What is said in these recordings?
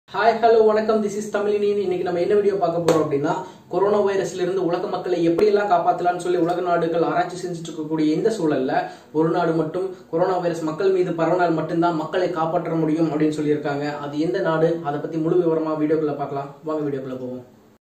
hi hello வணக்கம் this is தமிழினின் இன்னைக்கு நம்ம என்ன வீடியோ பார்க்க போறோம் அப்படின்னா கொரோனா வைரஸ்ல இருந்து உலக மக்களை எப்படியெல்லாம் காப்பாற்றலாம்னு சொல்லி உலக நாடுகள் ஆராய்ச்சி செஞ்சுட்டு இருக்கக்கூடிய இந்த சூழல்ல ஒரு நாடு மட்டும் கொரோனா வைரஸ் மக்கள் மீது பரவனால் மட்டும்தான் மக்களை காப்பாற்ற முடியும் அப்படின்னு சொல்லியிருக்காங்க அது எந்த நாடு அதை பத்தி முழு விவரமா வீடியோக்குள்ள பார்க்கலாம் வாங்க வீடியோக்குள்ள போவோம்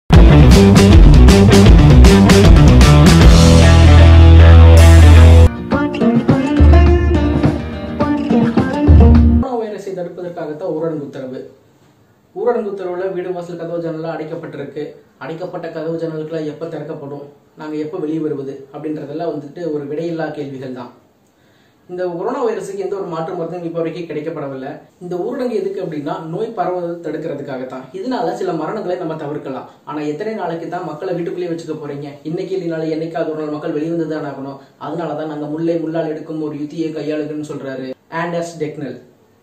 கொரோனா வைரஸை தடுப்பதற்காகத்தான் ஊரடங்கு உத்தரவு ஊரடங்கு உத்தரவுல வீடு வாசல் கதவு ஜன்னலாம் அடைக்கப்பட்டிருக்கு அடைக்கப்பட்ட கதவு ஜன்னல்களை எப்போ திறக்கப்படும் நாங்கள் எப்போ வெளியே வருவது அப்படின்றதெல்லாம் வந்துட்டு ஒரு விடையில்லா கேள்விகள் தான் இந்த கொரோனா வைரஸுக்கு எந்த ஒரு மாற்று மருந்தும் இப்போ வரைக்கும் கிடைக்கப்படவில்லை இந்த ஊரடங்கு எதுக்கு அப்படின்னா நோய் பரவுவதை தடுக்கிறதுக்காக தான் இதனால சில மரணங்களை நம்ம தவிர்க்கலாம் ஆனா எத்தனை நாளைக்கு தான் மக்களை வீட்டுக்குள்ளேயே வச்சுக்க போறீங்க இன்னைக்கு இல்லைனால என்னைக்காவது ஒரு நாள் மக்கள் வெளிவந்து தான் ஆகணும் அதனால தான் நாங்கள் முல்லை முள்ளால் எடுக்கும் ஒரு யுத்தியை கையாளுகன்னு சொல்றாரு ஆண்டர்ஸ் டெக்னல்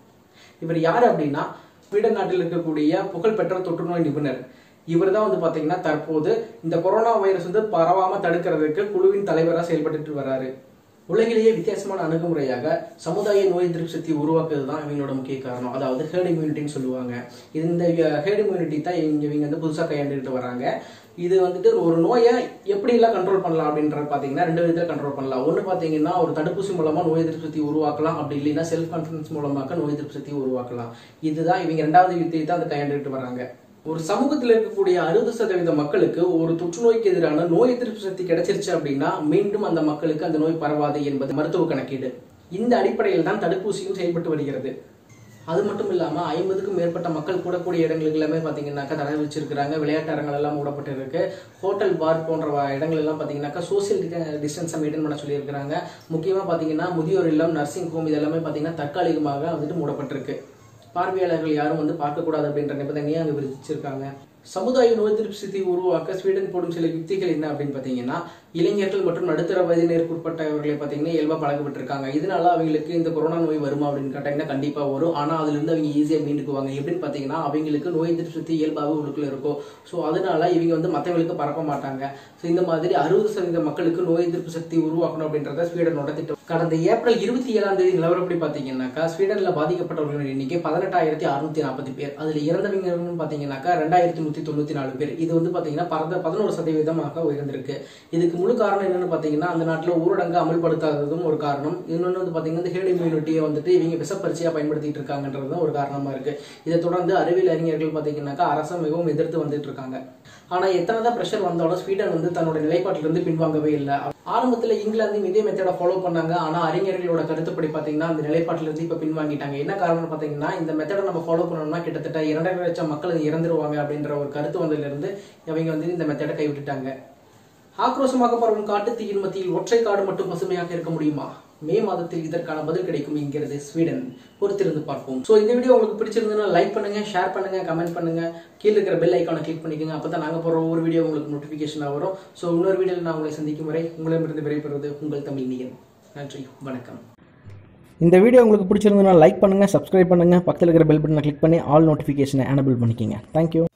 இவர் யார் அப்படின்னா ஸ்வீடன் நாட்டில் இருக்கக்கூடிய புகழ்பெற்ற தொற்றுநோய் நிபுணர் இவர் தான் வந்து பாத்தீங்கன்னா தற்போது இந்த கொரோனா வைரஸ் வந்து பரவாம தடுக்கிறதுக்கு குழுவின் தலைவராக செயல்பட்டு வர்றாரு உலகிலேயே வித்தியாசமான அணுகுமுறையாக சமுதாய நோய் எதிர்ப்பு சக்தி உருவாக்குறது தான் இவங்களோட முக்கிய காரணம் அதாவது ஹேர்ட் இம்யூனிட்டின்னு சொல்லுவாங்க இந்த ஹேர்ட் இம்யூனிட்டி தான் இங்க இவங்க வந்து புதுசாக கையாண்டுட்டு வராங்க இது வந்துட்டு ஒரு நோயை எப்படிலாம் கண்ட்ரோல் பண்ணலாம் அப்படின்றது பார்த்தீங்கன்னா ரெண்டு விதத்தில் கண்ட்ரோல் பண்ணலாம் ஒன்று பார்த்தீங்கன்னா ஒரு தடுப்பூசி மூலமாக நோய் எதிர்ப்பு சக்தி உருவாக்கலாம் அப்படி இல்லைன்னா செல்ஃப் கான்ஃபிடன்ஸ் மூலமாக நோய் எதிர்ப்பு சக்தி உருவாக்கலாம் இதுதான் இவங்க ரெண்டாவது வித்தியை தான் அதை கையாண்டுட்டு வராங்க ஒரு சமூகத்தில் இருக்கக்கூடிய அறுபது சதவீத மக்களுக்கு ஒரு தொற்றுநோய்க்கு எதிரான நோய் எதிர்ப்பு சக்தி கிடைச்சிருச்சு அப்படின்னா மீண்டும் அந்த மக்களுக்கு அந்த நோய் பரவாது என்பது மருத்துவ கணக்கீடு இந்த அடிப்படையில் தான் தடுப்பூசியும் செயல்பட்டு வருகிறது அது மட்டும் இல்லாம ஐம்பதுக்கும் மேற்பட்ட மக்கள் கூடக்கூடிய இடங்களுக்கு எல்லாமே பாத்தீங்கன்னாக்கா தடை வச்சிருக்கிறாங்க விளையாட்டு அரங்கள் எல்லாம் மூடப்பட்டு இருக்கு ஹோட்டல் பார் போன்ற வ- இடங்கள் எல்லாம் பாத்தீங்கன்னாக்கா சோசியல் டிஸ்டன்ஸை மெயின்டைன் பண்ண சொல்லியிருக்கிறாங்க முக்கியமா பாத்தீங்கன்னா முதியோர் இல்லம் நர்சிங் ஹோம் இது எல்லாமே பாத்தீங்கன்னா தற்காலிகமாக வந்துட்டு மூடப்பட்டிருக்கு பார்வையாளர்கள் யாரும் வந்து பார்க்கக்கூடாது அப்படின்ற நிபந்தனையை அங்கே விதிச்சிருக்காங்க சமுதாய நோய் எதிர்ப்பு சக்தி உருவாக்க ஸ்வீடன் போடும் சில யுக்திகள் என்ன அப்படின்னு பார்த்தீங்கன்னா இளைஞர்கள் மற்றும் நடுத்தர வயதினருக்கு உட்பட்டவர்களை பார்த்தீங்கன்னா இயல்பாக பழக்கப்பட்டிருக்காங்க இதனால அவங்களுக்கு இந்த கொரோனா நோய் வருமா அப்படின்னு கேட்டாங்கன்னா கண்டிப்பாக வரும் ஆனால் அதுலேருந்து அவங்க ஈஸியாக மீண்டுக்குவாங்க எப்படின்னு பார்த்தீங்கன்னா அவங்களுக்கு நோய் எதிர்ப்பு சக்தி இயல்பாகவே உள்ளுக்குள்ள இருக்கும் ஸோ அதனால இவங்க வந்து மற்றவங்களுக்கு பரப்ப மாட்டாங்க ஸோ இந்த மாதிரி அறுபது சதவீத மக்களுக்கு நோய் எதிர்ப்பு சக்தி உருவாக்கணும் அப்படின்றத ஸ்வீடனோட திட்டம் கடந்த ஏப்ரல் இருபத்தி ஏழாம் தேதி நிலவரப்படி பார்த்தீங்கன்னாக்கா ஸ்வீடன்ல பாதிக்கப்பட்டவர்களின் எண்ணிக்கை பதினெட்டாயிரத்தி அறுநூத்தி நாற்பது பேர் அதுல இறந்தவங்கன்னு பார்த்தீங்கன்னாக்கா ரெண்டாயிரத்தி நூத்தி தொண்ணூத்தி நாலு பேர் இது வந்து பார்த்தீங்கன்னா பரத பதினோரு சதவீதமாக உயர்ந்திருக்கு இதுக்கு முழு காரணம் என்னன்னு பார்த்தீங்கன்னா அந்த நாட்டில் ஊரடங்கு அமல்படுத்தாததும் ஒரு காரணம் இன்னொன்று வந்து பார்த்தீங்கன்னா இந்த ஹேர்ட் இம்யூனிட்டியை வந்துட்டு இவங்க விஷப்பரிச்சையாக பயன்படுத்திட்டு இருக்காங்கன்றதும் ஒரு காரணமா இருக்கு இதை தொடர்ந்து அறிவியல் அறிஞர்கள் பார்த்தீங்கன்னாக்கா அரசு மிகவும் எதிர்த்து வந்துட்டு இருக்காங்க ஆனா எத்தனை தான் ப்ரெஷர் வந்தாலும் ஸ்வீடன் வந்து தன்னோட நிலைப்பாட்டிலிருந்து பின்வாங்கவே இல்லை ஆரம்பத்துல இங்கிலாந்து இதே மெத்தடை ஃபாலோ பண்ணாங்க ஆனா அறிஞர்களோட கருத்துப்படி பாத்தீங்கன்னா அந்த நிலைப்பாட்டிலிருந்து இப்ப பின்வாங்கிட்டாங்க என்ன காரணம் பாத்தீங்கன்னா இந்த மெத்தடை நம்ம ஃபாலோ பண்ணோம்னா கிட்டத்தட்ட இரண்டரை லட்சம் மக்கள் இறந்துருவாங்க அப்படின்ற ஒரு கருத்து வந்ததுல இருந்து இவங்க வந்து இந்த மெத்தடை கைவிட்டுட்டாங்க ஆக்ரோஷமாக பரவும் காட்டு தீயின் மத்தியில் ஒற்றை காடு மட்டும் பசுமையாக இருக்க முடியுமா மே மாதத்தில் இதற்கான பதில் கிடைக்கும் என்கிறது ஸ்வீடன் பொறுத்திருந்து பார்ப்போம் ஸோ இந்த வீடியோ உங்களுக்கு பிடிச்சிருந்ததுன்னா லைக் பண்ணுங்க ஷேர் பண்ணுங்க கமெண்ட் பண்ணுங்க கீழே இருக்கிற பெல் ஐக்கானை கிளிக் பண்ணிக்கோங்க அப்போ தான் நாங்கள் போகிற ஒவ்வொரு வீடியோ உங்களுக்கு நோட்டிஃபிகேஷனாக வரும் ஸோ இன்னொரு வீடியோவில் நான் உங்களை சந்திக்கும் வரை உங்களிடமிருந்து விடைபெறுவது உங்கள் தமிழ் நீயன் நன்றி வணக்கம் இந்த வீடியோ உங்களுக்கு பிடிச்சிருந்ததுன்னா லைக் பண்ணுங்கள் சப்ஸ்கிரைப் பண்ணுங்கள் பக்கத்தில் இருக்கிற பெல் பட்டனை கிளிக் பண்ணி ஆல் நோட்டிஃபிகேஷனை எனபிள் பண்ணிக்கோங்க தேங்க்யூ